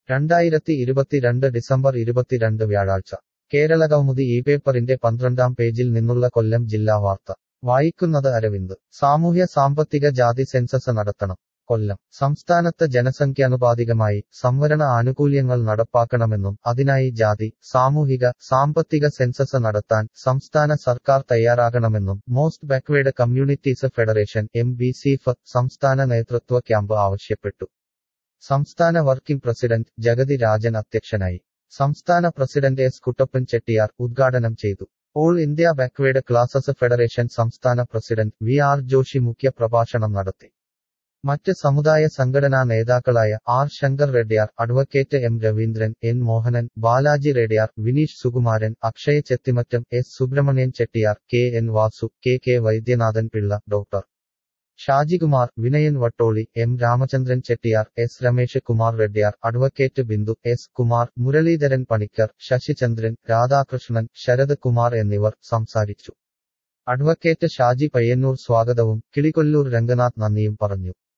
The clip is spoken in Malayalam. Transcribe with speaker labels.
Speaker 1: രണ്ടായിരത്തി ഇരുപത്തിരണ്ട് ഡിസംബർ ഇരുപത്തിരണ്ട് വ്യാഴാഴ്ച കേരള കൗമുദി ഈ പേപ്പറിന്റെ പന്ത്രണ്ടാം പേജിൽ നിന്നുള്ള കൊല്ലം ജില്ലാ വാർത്ത വായിക്കുന്നത് അരവിന്ദ് സാമൂഹ്യ സാമ്പത്തിക ജാതി സെൻസസ് നടത്തണം കൊല്ലം സംസ്ഥാനത്ത് ജനസംഖ്യാനുപാതികമായി സംവരണ ആനുകൂല്യങ്ങൾ നടപ്പാക്കണമെന്നും അതിനായി ജാതി സാമൂഹിക സാമ്പത്തിക സെൻസസ് നടത്താൻ സംസ്ഥാന സർക്കാർ തയ്യാറാകണമെന്നും most backward communities federation M B C F സംസ്ഥാന നേതൃത്വ ക്യാമ്പ് ആവശ്യപ്പെട്ടു സംസ്ഥാന വർക്കിംഗ് പ്രസിഡന്റ് ജഗതി രാജൻ അധ്യക്ഷനായി സംസ്ഥാന പ്രസിഡന്റ് എസ് കുട്ടപ്പൻ ചെട്ടിയാർ ഉദ്ഘാടനം ചെയ്തു all India backward classes federation സംസ്ഥാന പ്രസിഡന്റ് വി ആർ ജോഷി മുഖ്യ പ്രഭാഷണം നടത്തി മറ്റ് സമുദായ സംഘടനാ നേതാക്കളായ R Shankar Reddiyar advocate M Raveendran N Mohanan Balaji Reddiyar Vineesh Sukumaran Akshaya Chethimattam S Subramanian Chettiyar K N Vasu K K Vaidyanathan Pillai doctor Shajikumar Vinayan Vattoli M Ramachandran Chettiyar S Ramesh Kumar Reddiyar advocate Bindu S Kumar Muraleedharan Panicker Sasichandran Radhakrishnan Sarath Kumar എന്നിവർ സംസാരിച്ചു അഡ്വക്കേറ്റ് ഷാജി പയ്യന്നൂർ സ്വാഗതവും കിളികൊല്ലൂർ രംഗനാഥ് നന്ദിയും പറഞ്ഞു